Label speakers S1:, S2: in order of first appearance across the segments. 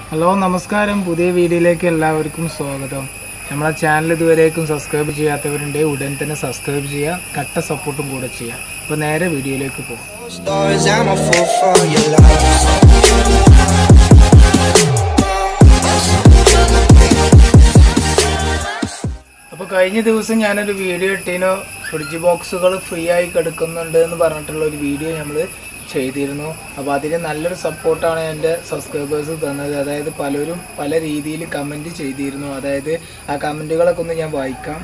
S1: Hello നമസ്കാരം പുതിയ വീഡിയോയിലേക്ക് എല്ലാവർക്കും സ്വാഗതം നമ്മളെ ചാനൽ ഇതുവരേക്കും സബ്സ്ക്രൈബ് ചെയ്യാത്തവരുണ്ട് ഉടൻ തന്നെ സബ്സ്ക്രൈബ് ചെയ്യുക കട്ട സപ്പോർട്ടും കൂടെ ചെയ്യുക അപ്പോൾ നേരെ വീഡിയോയിലേക്ക് പോകും
S2: Stories, I'm a fool for your love.
S1: അപ്പോൾ കഴിഞ്ഞ ദിവസം ഞാനൊരു വീഡിയോ ഇട്ടീനു ഫ്രിഡ്ജ് ബോക്സുകൾ ഫ്രീ ആയി കിടക്കുന്നുണ്ട് എന്ന് പറഞ്ഞിട്ടുള്ള ഒരു വീഡിയോ നമ്മൾ ചെയ്തിരുന്നു അപ്പോൾ അതിന് നല്ലൊരു സപ്പോർട്ടാണ് എൻ്റെ സബ്സ്ക്രൈബേഴ്സ് തന്നത് അതായത് പലരും പല രീതിയിൽ കമൻറ്റ് ചെയ്തിരുന്നു അതായത് ആ കമൻറ്റുകളൊക്കെ ഒന്ന് ഞാൻ വായിക്കാം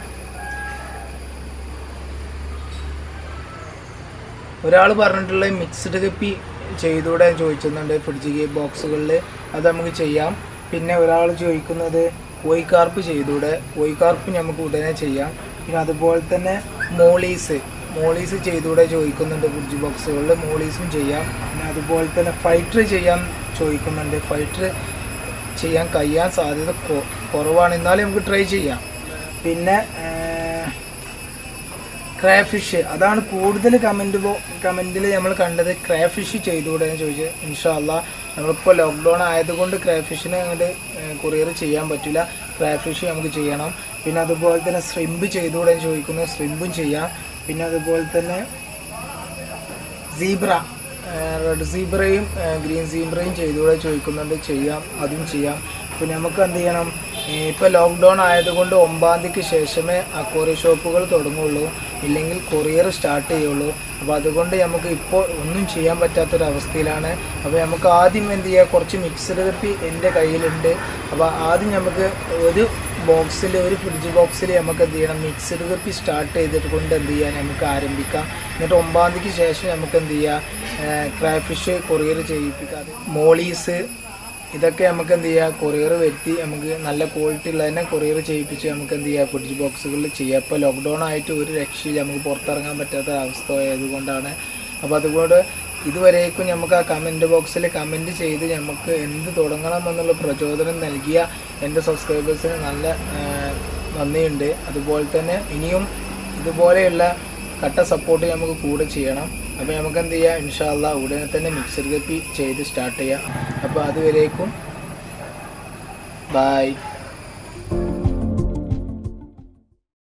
S1: ഒരാൾ പറഞ്ഞിട്ടുള്ള മിക്സ്ഡ് കപ്പി ചെയ്തുകൂടെ ചോദിക്കുന്നുണ്ട് ഫ്രിഡ്ജ് ബോക്സുകളിൽ അത് നമുക്ക് ചെയ്യാം പിന്നെ ഒരാൾ ചോദിക്കുന്നത് കോയിക്കാർപ്പ് ചെയ്തുകൂടെ കോയിക്കാർപ്പ് നമുക്ക് ഉടനെ ചെയ്യാം പിന്നെ അതുപോലെ തന്നെ മോളീസ് മോളീസ് ചെയ്തുകൂടെ ചോദിക്കുന്നുണ്ട് ഫ്രിഡ്ജ് ബോക്സുകളിൽ മോളീസും ചെയ്യാം പിന്നെ അതുപോലെ തന്നെ ഫൈറ്റർ ചെയ്യാൻ ചോദിക്കുന്നുണ്ട് ഫൈറ്റർ ചെയ്യാൻ കഴിയാൻ സാധ്യത കൊ- കുറവാണ് എന്നാലും നമുക്ക് ട്രൈ ചെയ്യാം പിന്നെ ഏർ, ക്രാഫിഷ് അതാണ് കൂടുതൽ കമൻറ്റ് കമൻറ്റിൽ നമ്മൾ കണ്ടത് ക്രാഫിഷ് ചെയ്തുകൂടെ എന്ന് ചോദിച്ചത് ഇൻഷാല്ല നമ്മളിപ്പോൾ ലോക്ക്ഡൗൺ ആയതുകൊണ്ട് ക്രാഫിഷിന് അങ്ങോട്ട് കൊറിയർ ചെയ്യാൻ പറ്റില്ല ക്രാഫിഷ് നമുക്ക് ചെയ്യണം പിന്നെ അതുപോലെ തന്നെ സ്രിമ്പ് ചെയ്തുകൂടെ എന്ന് ചോദിക്കുന്നു സ്രിമ്പും ചെയ്യാം പിന്നെ അതുപോലെ തന്നെ സീബ്ര റെഡ് സീബ്രയും ഗ്രീൻ സീബ്രയും ചെയ്തുകൂടെ ചോദിക്കുന്നുണ്ട് ചെയ്യാം അതും ചെയ്യാം പിന്നെ നമുക്ക് എന്ത് ചെയ്യണം ഇപ്പോൾ ലോക്ക്ഡൗൺ ആയതുകൊണ്ട് ഒമ്പതാം തീയതിക്ക് ശേഷമേ അക്വറി ഷോപ്പുകൾ തുടങ്ങുള്ളൂ ഇല്ലെങ്കിൽ കൊറിയർ സ്റ്റാർട്ട് ചെയ്യുള്ളൂ അപ്പോൾ അതുകൊണ്ട് നമുക്ക് ഇപ്പോൾ ഒന്നും ചെയ്യാൻ പറ്റാത്തൊരവസ്ഥയിലാണ് അപ്പോൾ നമുക്ക് ആദ്യം എന്ത് ചെയ്യുക കുറച്ച് മിക്സഡ് കപ്പി എൻ്റെ കയ്യിലുണ്ട് അപ്പോൾ ആദ്യം നമുക്ക് ഒരു ബോക്സിൽ ഒരു ഫ്രിഡ്ജ് ബോക്സിൽ നമുക്ക് എന്ത് ചെയ്യണം മിക്സഡ് കപ്പി സ്റ്റാർട്ട് ചെയ്തിട്ട് കൊണ്ട് എന്ത് ചെയ്യാൻ നമുക്ക് ആരംഭിക്കാം എന്നിട്ട് ഒമ്പതാം തീയതിക്ക് ശേഷം നമുക്ക് എന്ത് ചെയ്യാം ക്രാഫിഷ് കൊറിയർ ചെയ്യിപ്പിക്കാതെ മോളീസ് ഇതൊക്കെ നമുക്ക് എന്ത് ചെയ്യാം കൊറിയർ വരുത്തി നമുക്ക് നല്ല ക്വാളിറ്റി ഉള്ള തന്നെ കൊറിയർ ചെയ്യിപ്പിച്ച് നമുക്ക് എന്ത് ചെയ്യാം ഫ്രിഡ്ജ് ബോക്സുകളിൽ ചെയ്യാം ഇപ്പോൾ ലോക്ക്ഡൗൺ ആയിട്ട് ഒരു രക്ഷയില്ല നമുക്ക് പുറത്തിറങ്ങാൻ പറ്റാത്ത അവസ്ഥ ആയതുകൊണ്ടാണ് അപ്പോൾ അതുകൊണ്ട് ഇതുവരേക്കും നമുക്ക് ആ കമൻറ്റ് ബോക്സിൽ കമൻറ്റ് ചെയ്ത് നമുക്ക് എന്ത് തുടങ്ങണം എന്നുള്ള പ്രചോദനം നൽകിയ എൻ്റെ സബ്സ്ക്രൈബേഴ്സിന് നല്ല ആ, നന്ദിയുണ്ട് അതുപോലെ തന്നെ ഇനിയും ഇതുപോലെയുള്ള കട്ട സപ്പോർട്ട് നമുക്ക് കൂടെ ചെയ്യണം അപ്പോൾ നമുക്ക് എന്ത് ചെയ്യാം ഇൻഷാല്ല ഉടനെ തന്നെ മിക്സർ കപ്പി ചെയ്ത് സ്റ്റാർട്ട് ചെയ്യാം അപ്പോൾ അതുവരേക്കും ബായ്